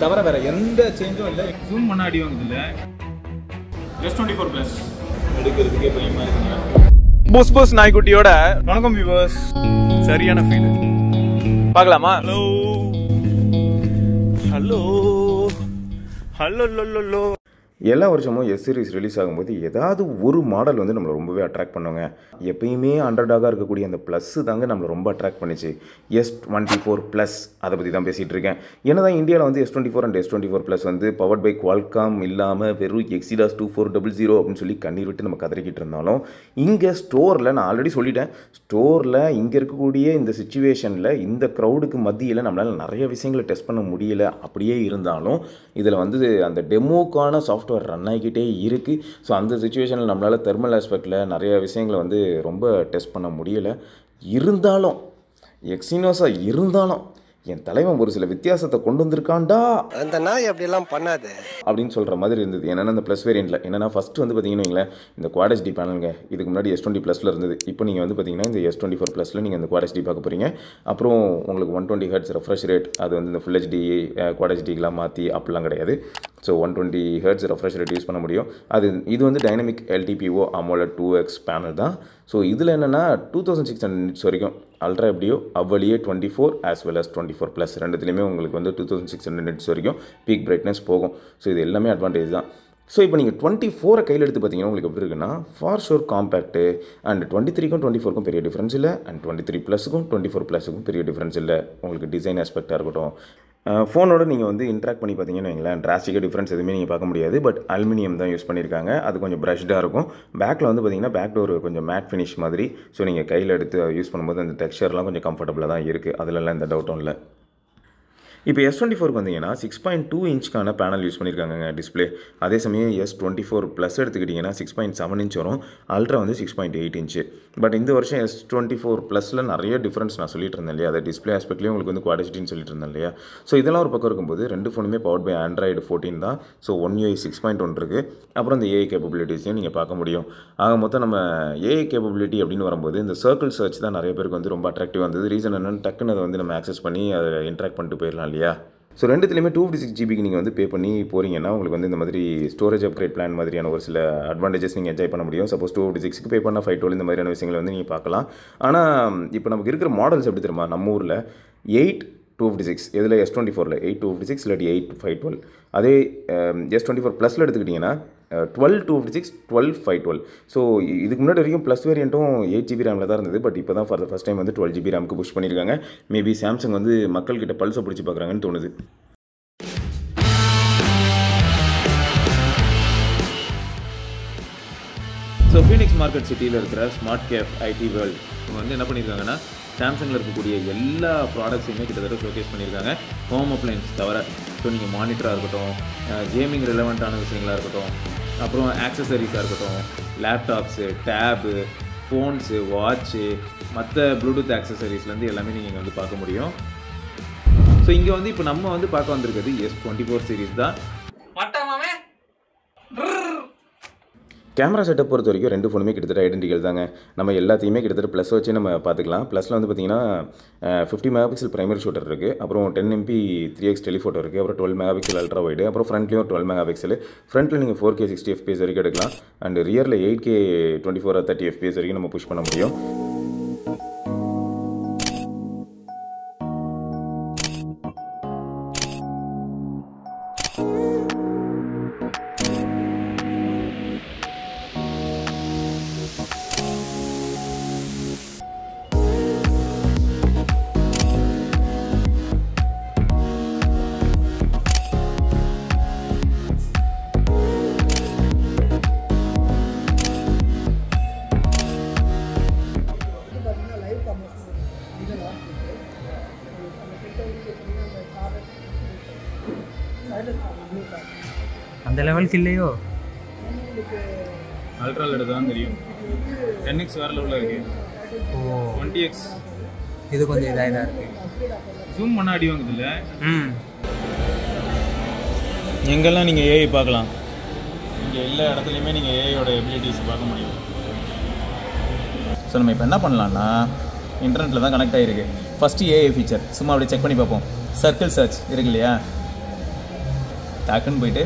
தவிர வேற எந்த சேஞ்சும் இல்லை ஜூம் பண்ண அடி வாங்குது இல்லை எஸ் டுவெண்ட்டி ஃபோர் ப்ளஸ் எடுக்கிறதுக்கே பயமா இருக்குங்க புஸ் புஸ் நாய்க்குட்டியோட வணக்கம் வியூவர்ஸ் சரியான ஃபீல் பார்க்கலாமா ஹலோ ஹலோ ஹலோ லோ எல்லா வருஷமும் எஸ் சீரிஸ் ரிலீஸ் ஆகும்போது ஏதாவது ஒரு மாடல் வந்து நம்மளை ரொம்பவே அட்ராக்ட் பண்ணுவாங்க எப்பயுமே அண்டர்டாகாக இருக்கக்கூடிய அந்த ப்ளஸ்ஸு தாங்க நம்மளை ரொம்ப அட்ராக்ட் பண்ணிச்சு எஸ் டுவெண்ட்டி ஃபோர் ப்ளஸ் அதை பற்றி தான் பேசிகிட்டு இருக்கேன் ஏன்னா தான் இந்தியாவில் வந்து S twenty four and S twenty four plus வந்து பவர்ட் பை குவால்காம் இல்லாமல் வெறும் Exynos two four double zero அப்படின்னு சொல்லி கண்ணீர் விட்டு நம்ம கதறிக்கிட்டு இருந்தாலும் இங்கே ஸ்டோரில் நான் ஆல்ரெடி சொல்லிட்டேன் ஸ்டோரில் இங்கே இருக்கக்கூடிய இந்த சுச்சுவேஷனில் இந்த க்ரௌடுக்கு மத்தியில் நம்மளால் நிறைய விஷயங்களை டெஸ்ட் பண்ண முடியல அப்படியே இருந்தாலும் இதில் வந்து அந்த டெமோக்கான சாஃப்ட்வேர் ரன் ஆகிக்கிட்டே இருக்குது ஸோ அந்த சுச்சுவேஷனில் நம்மளால் தெர்மல் ஆஸ்பெக்டில் நிறைய விஷயங்களை வந்து ரொம்ப டெஸ்ட் பண்ண முடியலை இருந்தாலும் எக்ஸினோஸாக இருந்தாலும் என் தலைவன் ஒரு சில வித்தியாசத்தை கொண்டு வந்திருக்கான்டா அந்த நாய் அப்படியெல்லாம் பண்ணாது அப்படின்னு சொல்கிற மாதிரி இருந்தது என்னென்னா இந்த ப்ளஸ் வேரியண்ட்டில் என்னென்னா ஃபஸ்ட்டு வந்து பார்த்தீங்கன்னு வைங்களேன் இந்த குவாட் டி பேனலுங்க இதுக்கு முன்னாடி எஸ் டுவெண்ட்டி ப்ளஸில் இருந்தது இப்போ நீங்கள் வந்து பார்த்தீங்கன்னா இந்த எஸ் டுவெண்ட்டி ஃபோர் ப்ளஸில் நீங்கள் இந்த குவாட் டி பார்க்க போகிறீங்க அப்புறம் உங்களுக்கு one twenty hertz refresh rate அது வந்து இந்த ஃபுல் ஹெச்டி குவாட் ஹெச்டிக்கெலாம் மாற்றி அப்படிலாம் கிடையாது so one twenty hertz refresh rate use பண்ண முடியும் அது இது வந்து dynamic LTPO AMOLED two X panel தான் ஸோ இதில் என்னென்னா two thousand six hundred nits வரைக்கும் அல்ட்ரா எப்படியோ அவ்வளியே twenty four as well as twenty four plus ரெண்டுத்துலேயுமே உங்களுக்கு வந்து two thousand six hundred nits வரைக்கும் பீக் பிரைட்னஸ் போகும் ஸோ இது எல்லாமே அட்வான்டேஜ் தான் ஸோ இப்போ நீங்கள் டுவெண்ட்டி ஃபோரை கையில் எடுத்து பார்த்தீங்கன்னா உங்களுக்கு எப்படி இருக்குன்னா for sure compact and twenty த்ரீக்கும் டுவெண்ட்டி ஃபோருக்கும் பெரிய டிஃப்ரென்ஸ் இல்லை அண்ட் டுவெண்ட்டி த்ரீ ப்ளஸுக்கும் டுவெண்ட்டி ஃபோர் ப்ளஸுக்கும் பெரிய டிஃப்ரென்ஸ் இல்லை உங்களுக்கு டிசைன் ஆஸ்பெக்டாக இருக்கட்டும் ஃபோனோட நீங்கள் வந்து இன்ட்ராக்ட் பண்ணி பார்த்தீங்கன்னு வைங்களேன் டிராஸ்டிக்காக டிஃப்ரென்ஸ் எதுவுமே நீங்கள் பார்க்க முடியாது பட் அலுமினியம் தான் யூஸ் பண்ணியிருக்காங்க அது கொஞ்சம் ப்ரஷ்டாக இருக்கும் பேக்கில் வந்து பார்த்தீங்கன்னா பேக் டோர் கொஞ்சம் மேட் ஃபினிஷ் மாதிரி ஸோ நீங்கள் கையில் எடுத்து யூஸ் பண்ணும்போது அந்த டெக்ஸ்சர்லாம் கொஞ்சம் கம்ஃபர்டபுளாக தான் இருக்குது அதிலெல்லாம் எந்த டவுட்டும் இல்லை இப்போ எஸ் டுவெண்ட்டி ஃபோருக்கு வந்தீங்கன்னா சிக்ஸ் பாயிண்ட் டூ இன்ச்க்கான பேனல் யூஸ் பண்ணியிருக்காங்க டிஸ்பிளே அதே சமயம் எஸ் டுவெண்ட்டி ஃபோர் ப்ளஸ் எடுத்துக்கிட்டிங்கன்னா சிக்ஸ் பாயிண்ட் செவன் இன்ச் வரும் அல்ட்ரா வந்து six point eight inch but இந்த வருஷம் எஸ் டுவெண்ட்டி ஃபோர் ப்ளஸில் நிறைய டிஃப்ரென்ஸ் நான் சொல்லிட்டு இருந்தேன் இல்லையா அதை டிஸ்பிளே ஆஸ்பெக்ட்லேயும் உங்களுக்கு வந்து குவாடிட்டின்னு சொல்லிட்டு இருந்தேன் இல்லையா ஸோ இதெல்லாம் ஒரு பக்கம் இருக்கும்போது ரெண்டு ஃபோனுமே பவர் பை ஆண்ட்ராய்டு ஃபோர்டீன் தான் so One UI six point one இருக்குது அப்புறம் இந்த ஏஐ கேப்பபிலிட்டிஸையும் நீங்கள் பார்க்க முடியும் ஆக மொத்தம் நம்ம ஏஐ கேப்பபிலிட்டி அப்படின்னு வரும்போது இந்த சர்க்கிள் சர்ச் தான் நிறைய பேருக்கு வந்து ரொம்ப அட்ராக்டிவாக இருந்தது ரீசன் என்னென்னு டக்குன்னு அதை வந்து நம்ம ஆக்சஸ் பண்ணி அதை இன்ட்ராக்ட் பண்ணிட்டு போயிடலாம் இல்லையா ஸோ ரெண்டுத்துலேயுமே டூ ஃபிஃப்டி சிக்ஸ் ஜிபிக்கு நீங்கள் வந்து பே பண்ணி போகிறீங்கன்னா உங்களுக்கு வந்து இந்த மாதிரி ஸ்டோரேஜ் அப்கிரேட் பிளான் மாதிரியான ஒரு சில அட்வான்டேஜஸ் நீங்கள் என்ஜாய் பண்ண முடியும் சப்போஸ் டூ ஃபிஃப்டி சிக்ஸ்க்கு பே பண்ணால் ஃபைவ் டுவெல் இந்த மாதிரியான விஷயங்களை வந்து நீங்கள் பார்க்கலாம் ஆனால் இப்போ நமக்கு இருக்கிற மாடல்ஸ் எப்படி தெரியுமா நம்ம ஊரில் எயிட் டூ ஃபிஃப்டி சிக்ஸ் இதில் எஸ் டுவெண்ட்டி ஃபோரில் எயிட் டூ ஃபிஃப்டி சிக்ஸ் இல்லாட்டி எயிட் ஃபைவ் டுவெல் அதே எஸ் டுவெண்ட்டி ஃபோர் ப்ளஸில் எடுத்துக்கிட்டிங்கன்னா twelve two fifty six twelve five twelve so இதுக்கு முன்னாடி வரைக்கும் ப்ளஸ் வேரியண்ட்டும் எயிட் ஜிபி ரேமில் தான் இருந்தது பட் இப்போ தான் ஃபார் த ஃபஸ்ட் டைம் வந்து டுவெல் ஜிபி ரேமுக்கு புஷ் பண்ணியிருக்காங்க மேபி சாம்சங் வந்து மக்கள்கிட்ட பல்ஸை பிடிச்சி பார்க்குறாங்கன்னு தோணுது ஸோ ஃபீனிக்ஸ் மார்க்கெட் சிட்டியில் இருக்கிற ஸ்மார்ட் கேஃப் ஐடி வேர்ல்ட் இவங்க வந்து என்ன பண்ணியிருக்காங்கன்னா சாம்சங்கில் இருக்கக்கூடிய எல்லா ப்ராடக்ட்ஸையுமே கிட்டத்தட்ட ஷோகேஸ் பண்ணியிருக்காங்க ஹோம் அப்ளைன்ஸ் தவிர ஸோ நீங்கள் மானிட்டராக இருக்கட்டும் கேமிங் ரிலவெண்ட்டான விஷயங்களாக இருக்கட்டும் அப்புறம் ஆக்சசரிஸாக இருக்கட்டும் லேப்டாப்ஸு டேபு ஃபோன்ஸு வாட்ச்சு மற்ற ப்ளூடூத் ஆக்சசரிஸ்லேருந்து எல்லாமே நீங்கள் இங்கே வந்து பார்க்க முடியும் ஸோ இங்கே வந்து இப்போ நம்ம வந்து பார்க்க வந்திருக்கிறது எஸ் டுவெண்ட்டி ஃபோர் சீரிஸ் தான் கேமரா செட்டப் பொறுத்த வரைக்கும் ரெண்டு ஃபோனுமே கிட்டத்தட்ட ஐடென்டிக்கல் தாங்க நம்ம எல்லாத்தையுமே கிட்டத்தட்ட ப்ளஸ் வச்சு நம்ம பார்த்துக்கலாம் ப்ளஸில் வந்து பார்த்தீங்கன்னா fifty mega pixel primary shooter இருக்குது அப்புறம் ten MP three X telephoto இருக்குது அப்புறம் twelve mega pixel ultra wide அப்புறம் ஃப்ரண்ட்லேயும் டுவெல் மெகா பிக்சல் ஃப்ரண்ட்டில் நீங்கள் ஃபோர் கே சிக்ஸ்டி எஃபிஎஸ் வரைக்கும் எடுக்கலாம் அண்ட் ரியரில் eight K twenty four thirty FPS வரைக்கும் நம்ம புஷ் பண்ண முடியும் அந்த லெவலுக்கு இல்லையோ அல்ட்ராவில் எடுத்து தான் தெரியும் டென் எக்ஸ் வேறு லெவலில் இருக்குது ஓ டுவெண்ட்டி எக்ஸ் இது கொஞ்சம் இதாக இதாக இருக்கு ஜூம் பண்ண அடி வாங்குதுல்ல ம் எங்கெல்லாம் நீங்கள் ஏஐ பார்க்கலாம் இங்கே எல்லா இடத்துலையுமே நீங்கள் ஏஐயோட எபிலிட்டிஸ் பார்க்க முடியும் ஸோ நம்ம இப்போ என்ன பண்ணலாம்னா இன்டர்நெட்டில் தான் கனெக்ட் ஆகிருக்கு ஃபஸ்ட்டு ஏஐ ஃபீச்சர் சும்மா அப்படியே செக் பண்ணி பார்ப்போம் சர்க்கிள் சர்ச் இருக்கு இல்லையா டக்குன்னு போயிட்டு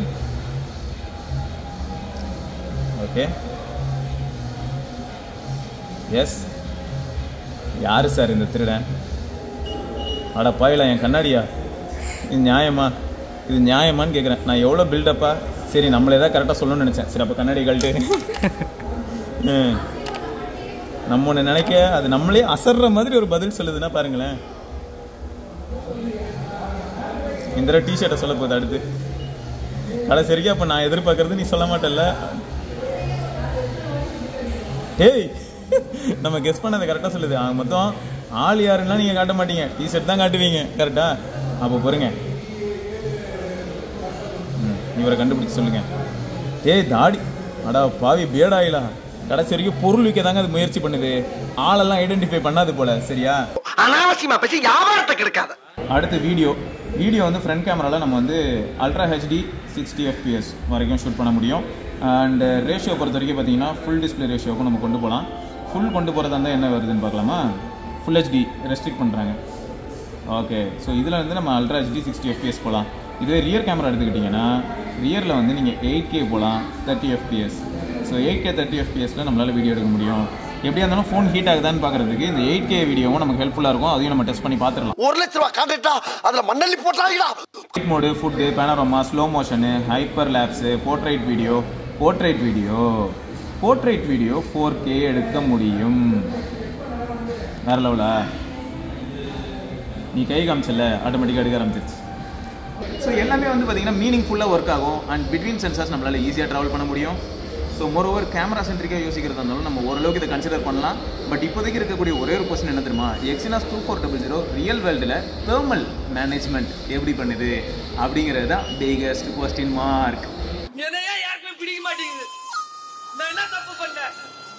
ஓகே எஸ் யார் சார் இந்த திருடன் அட பாயில என் கண்ணாடியா இது நியாயமா இது நியாயமான்னு கேட்குறேன் நான் எவ்வளோ பில்டப்பா சரி நம்மளே தான் கரெக்டாக சொல்லணும்னு நினச்சேன் சரி அப்போ கண்ணாடி கழட்டு ம். நம்ம ஒன்று நினைக்க அது நம்மளே அசர்ற மாதிரி ஒரு பதில் சொல்லுதுன்னா பாருங்களேன் இந்த தடவை டிஷர்ட்டை சொல்ல போகுது அடுத்து கடைசி வரைக்கும் அப்போ நான் எதிர்பார்க்கறது நீ சொல்ல மாட்டல்ல ஏய் நம்ம கெஸ் பண்ணதை கரெக்டாக சொல்லுது ஆக மொத்தம் ஆள் யாருன்னா நீங்கள் காட்ட மாட்டீங்க டிஷர்ட் தான் காட்டுவீங்க கரெக்டா அப்போ பாருங்க ம், இவரை கண்டுபிடிச்சு சொல்லுங்க ஏய் தாடி அடா பாவி பேடாயிலா கடைசி வரைக்கும் பொருள் விற்க தாங்க அது முயற்சி பண்ணுது ஆளெல்லாம் ஐடென்டிஃபை பண்ணாது போல சரியா அனாவசியமா பேசி வியாபாரத்தை கெடுக்காத அடுத்து வீடியோ வீடியோ வந்து ஃப்ரண்ட் கேமராவில் நம்ம வந்து அல்ட்ரா ஹெச்டி சிக்ஸ்டி எஃபிஎஸ் வரைக்கும் ஷூட் பண்ண முடியும் அண்ட் ரேஷியோ பொறுத்த வரைக்கும் பார்த்தீங்கன்னா ஃபுல் டிஸ்பிளே ரேஷியோக்கும் நம்ம கொண்டு போகலாம் ஃபுல் கொண்டு போகிறதா இருந்தால் என்ன வருதுன்னு பார்க்கலாமா ஃபுல் ஹெச்டி ரெஸ்ட்ரிக்ட் பண்ணுறாங்க ஓகே ஸோ இதில் வந்து நம்ம அல்ட்ரா ஹெச்டி சிக்ஸ்டி எஃபிஎஸ் போகலாம் இதுவே ரியர் கேமரா எடுத்துக்கிட்டிங்கன்னா ரியரில் வந்து நீங்கள் எயிட் கே போகலாம் thirty FPS so eight K thirty எஃபிஎஸில் நம்மளால் வீடியோ எடுக்க முடியும் எப்படியா இருந்தாலும் ஃபோன் ஹீட் ஆகுதான்னு பார்க்குறதுக்கு இந்த எயிட் கே வீடியோவும் நமக்கு ஹெல்ப்ஃபுல்லாக இருக்கும் அதையும் நம்ம டெஸ்ட் பண்ணி பார்த்துடலாம் ஒரு லட்ச ரூபாய் கான்ட்ராக்டா அதுல மண்ணள்ளி போட்டாங்களா night mode food panorama slow motion hyper lapse portrait video portrait video portrait video four K எடுக்க முடியும் வேற லெவலா நீ கை காமிச்சல ஆட்டோமேட்டிக்காக எடுக்க ஆரம்பிச்சிருச்சு ஸோ எல்லாமே வந்து பார்த்தீங்கன்னா மீனிங்ஃபுல்லாக ஒர்க் ஆகும் அண்ட் பிட்வீன் சென்சார்ஸ் நம்மளால் ஈஸியாக ட்ராவல் பண்ண முடியும் ஸோ மோர் ஓவர் கேமரா சென்ட்ரிக்காக யோசிக்கிறதா இருந்தாலும் நம்ம ஓரளவுக்கு இதை கன்சிடர் பண்ணலாம் பட் இப்போதைக்கு இருக்கக்கூடிய ஒரே ஒரு கொஸ்டின் என்ன தெரியுமா Exynos two four double zero real வேர்ல்டில் தேர்மல் மேனேஜ்மெண்ட் எப்படி பண்ணுது அப்படிங்கிறது தான் பிகஸ்ட் கொஸ்டின் மார்க் என்னையா யாருக்குமே பிடிக்க மாட்டேங்குது நான் என்ன தப்பு பண்ணேன்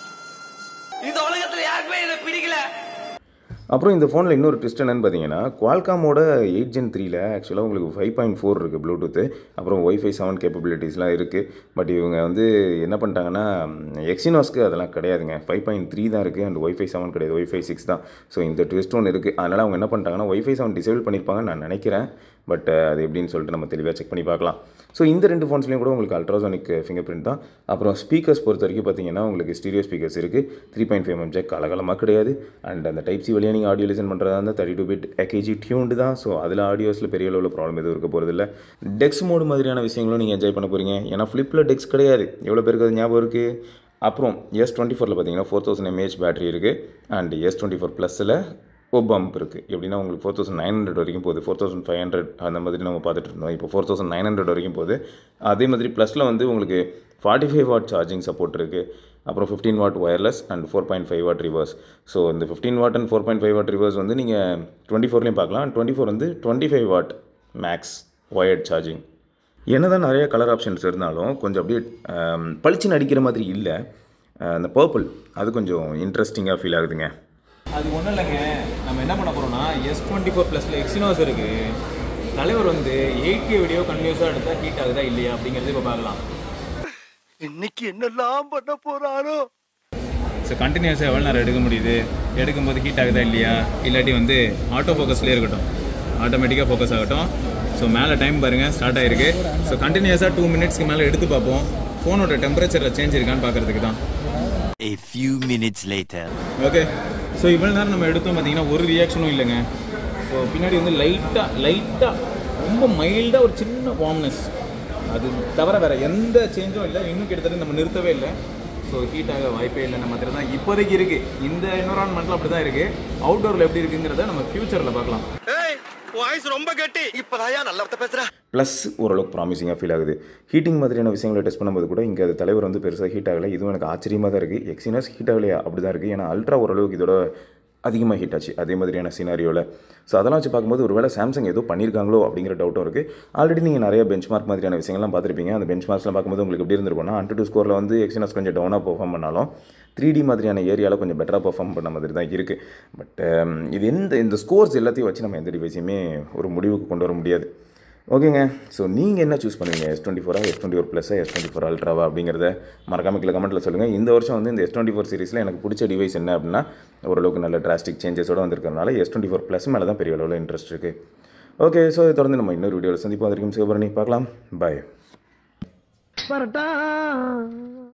இந்த உலகத்துல யாருக்குமே என்ன பிடிக்கல அப்புறம் இந்த ஃபோனில் இன்னொரு ட்விஸ்ட் என்னன்னு பார்த்தீங்கன்னா குவால்காமோட எயிட் ஜென் த்ரீல ஆக்சுவலாக உங்களுக்கு ஃபைவ் பாயிண்ட் ஃபோர் இருக்குது ப்ளூடூத்து அப்புறம் ஒய்ஃபை செவன் கேப்பபிலிட்டிஸ்லாம் இருக்குது பட் இவங்க வந்து என்ன பண்ணிட்டாங்கன்னா எக்ஸினாஸ்க்கு அதெல்லாம் கிடையாதுங்க ஃபைவ் பாயிண்ட் த்ரீ தான் இருக்குது அண்ட் ஒய்ஃபை செவன் கிடையாது ஒய்ஃபை சிக்ஸ் தான் ஸோ இந்த ட்விஸ்ட் ஒன்று இருக்குது அதனால் அவங்க என்ன பண்ணிட்டாங்கன்னா ஒய்ஃபை செவன் டிசேபிள் பண்ணியிருப்பாங்கன்னு நான் நினைக்கிறேன் பட் அது எப்படின்னு சொல்லிட்டு நம்ம தெளிவாக செக் பண்ணி பார்க்கலாம் ஸோ இந்த ரெண்டு ஃபோன்ஸ்லையும் கூட உங்களுக்கு அல்ட்ராசானிக் ஃபிங்கர் பிரிண்ட் தான் அப்புறம் ஸ்பீக்கர்ஸ் பொறுத்த வரைக்கும் பார்த்தீங்கன்னா உங்களுக்கு ஸ்டீரியோ ஸ்பீக்கர்ஸ் இருக்குது three point five M jack கலகலமாக கிடையாது அண்ட் அந்த டைப் சி வழியாக நீங்கள் ஆடியோ லிசன் பண்ணுறதா இருந்தால் thirty two bit AKG tuned தான் ஸோ அதில் ஆடியோஸில் பெரிய அளவில் ப்ராப்ளம் எதுவும் இருக்க போகிறதில்ல டெக்ஸ் மோடு மாதிரியான விஷயங்களும் நீங்கள் என்ஜாய் பண்ண போகிறீங்க ஏன்னா ஃப்ளிப்பில் டெக்ஸ் கிடையாது எவ்வளோ பேருக்கு அது ஞாபகம் இருக்குது அப்புறம் எஸ் டுவெண்ட்டி ஃபோரில் பார்த்தீங்கன்னா ஃபோர் தௌசண்ட் எம்ஏஹெச் பேட்டரி இருக்குது அண்ட் எஸ் டுவெண்ட்டி ஃபோர் ப்ளஸில் ஓ பம்ப் இருக்குது எப்படின்னா உங்களுக்கு ஃபோர் தௌசண்ட் நைன் ஹண்ட்ரட் வரைக்கும் போகுது ஃபோர் தௌசண்ட் ஃபைவ் ஹண்ட்ரட் அந்த மாதிரி நம்ம பார்த்துட்டு இருந்தோம் இப்போ ஃபோர் தௌசண்ட் நைன் ஹண்ட்ரட் வரைக்கும் போகுது அதே மாதிரி ப்ளஸில் வந்து உங்களுக்கு forty five watt charging support இருக்குது அப்புறம் fifteen watt wireless and four point five watt reverse so இந்த fifteen watt and four point five watt reverse வந்து நீங்கள் டுவெண்ட்டி ஃபோர்லேயும் பார்க்கலாம் டுவெண்ட்டி ஃபோர் வந்து twenty five watt max wired charging என்னதான் நிறைய கலர் ஆப்ஷன்ஸ் இருந்தாலும் கொஞ்சம் அப்படியே ஆம், பளிச்சுன்னு அடிக்கிற மாதிரி இல்லை அந்த பர்பிள் அது கொஞ்சம் இன்ட்ரெஸ்டிங்காக ஃபீல் ஆகுதுங்க அது ஒன்றும் இல்லைங்க நம்ம என்ன பண்ண போகிறோம்னா எஸ் டுவெண்ட்டி ஃபோர் ப்ளஸில் எக்ஸினோஸ் இருக்குது தலைவர் வந்து எயிட் கே வீடியோ கண்டினியூஸாக எடுத்தால் ஹீட் ஆகுதா இல்லையா அப்படிங்கிறது இப்போ பார்க்கலாம் இன்னைக்கு என்னெல்லாம் பண்ண போறாரோ ஸோ கண்டினியூஸாக எவ்வளோ நேரம் எடுக்க முடியுது எடுக்கும்போது ஹீட் ஆகுதா இல்லையா இல்லாட்டி வந்து ஆட்டோ ஃபோக்கஸ்லேயே இருக்கட்டும் ஆட்டோமேட்டிக்காக ஃபோக்கஸ் ஆகட்டும் ஸோ மேலே டைம் பாருங்கள் ஸ்டார்ட் ஆயிருக்கு ஸோ கண்டினியூஸாக டூ மினிட்ஸ்க்கு மேலே எடுத்து பார்ப்போம் ஃபோனோட டெம்பரேச்சரில் சேஞ்ச் இருக்கான்னு பார்க்குறதுக்கு தான் A few minutes later. Okay so இவ்வளோ நேரம் நம்ம எடுத்தோம் பார்த்தீங்கன்னா ஒரு ரியாக்ஷனும் இல்லைங்க ஸோ பின்னாடி வந்து லைட்டாக லைட்டாக ரொம்ப மைல்டாக ஒரு சின்ன வார்ம்னஸ் அது தவிர வேறு எந்த சேஞ்சும் இல்லை இன்னும் கிட்டத்தட்ட நம்ம நிறுத்தவே இல்லை ஸோ ஹீட் ஆக வாய்ப்பே இல்லை நம்ம மாதிரி தான் இப்போதைக்கு இருக்குது இந்த என்வரான்மெண்ட்டில் அப்படி தான் இருக்குது அவுட்டோரில் எப்படி இருக்குங்கிறத நம்ம ஃப்யூச்சரில் பார்க்கலாம் ஏய் வாய்ஸ் ரொம்ப கட்டி இப்பதாயா நல்ல வார்த்தை பேசுற ப்ளஸ் ஓரளவுக்கு ப்ராமிசிங்காக ஃபீல் ஆகுது ஹீட்டிங் மாதிரியான விஷயங்களை டெஸ்ட் பண்ணும்போது கூட இங்கே அது தலைவர் வந்து பெருசாக ஹீட் ஆகலை இதுவும் எனக்கு ஆச்சரியமாக தான் இருக்குது எக்ஸினஸ் ஹீட் ஆகலையா அப்படி தான் இருக்குது ஏன்னா அல்ட்ரா ஓரளவுக்கு இதோட அதிகமாக ஹீட் ஆச்சு அதே மாதிரியான சினாரியோவில் ஸோ அதெல்லாம் வச்சு பார்க்கும்போது ஒருவேளை சாம்சங் ஏதோ பண்ணியிருக்காங்களோ அப்படிங்கிற டவுட்டும் இருக்குது ஆல்ரெடி நீங்கள் நிறைய பெஞ்ச் மார்க் மாதிரியான விஷயங்கள்லாம் பார்த்துருப்பீங்க அந்த பெஞ்ச் மார்க்ஸ்லாம் பார்க்கும்போது உங்களுக்கு எப்படி இருந்திருக்கும்னா அண்ட் டூ ஸ்கோரில் வந்து எக்ஸினஸ் கொஞ்சம் டவுனாக பெர்ஃபார்ம் பண்ணாலும் த்ரீ டி மாதிரியான ஏரியாவில் கொஞ்சம் பெட்டராக பெர்ஃபார்ம் பண்ண மாதிரி தான் இருக்குது பட் இது எந்த இந்த ஸ்கோர்ஸ் எல்லாத்தையும் வச்சு நம்ம எந்த டிவைஸையுமே ஒரு முடிவுக்கு கொண்டு வர முடியாது ஓகேங்க ஸோ நீங்கள் என்ன சூஸ் பண்ணுவீங்க எஸ் டுவெண்ட்டி ஃபோரா எஸ் டுவெண்ட்டி ஃபோர் ப்ளஸ்ஸா எஸ் டுவெண்ட்டி ஃபோர் அல்ட்ராவா அப்படிங்கிறத மறக்காம கீழே கமெண்ட்டில் சொல்லுங்கள் இந்த வருஷம் வந்து இந்த எஸ் டுவெண்ட்டி ஃபோர் சீரிஸில் எனக்கு பிடிச்ச டிவைஸ் என்ன அப்படின்னா ஓரளவுக்கு நல்ல டிராஸ்டிக் சேஞ்சஸோடு வந்திருக்கறனால எஸ் டுவெண்ட்டி ஃபோர் ப்ளஸ் மேலே தான் பெரிய அளவில் இன்ட்ரெஸ்ட் இருக்குது ஓகே ஸோ இதை தொடர்ந்து நம்ம இன்னொரு வீடியோவில் சந்திப்போம் வரைக்கும் சிவபரணி பார்க்கலாம் பாய்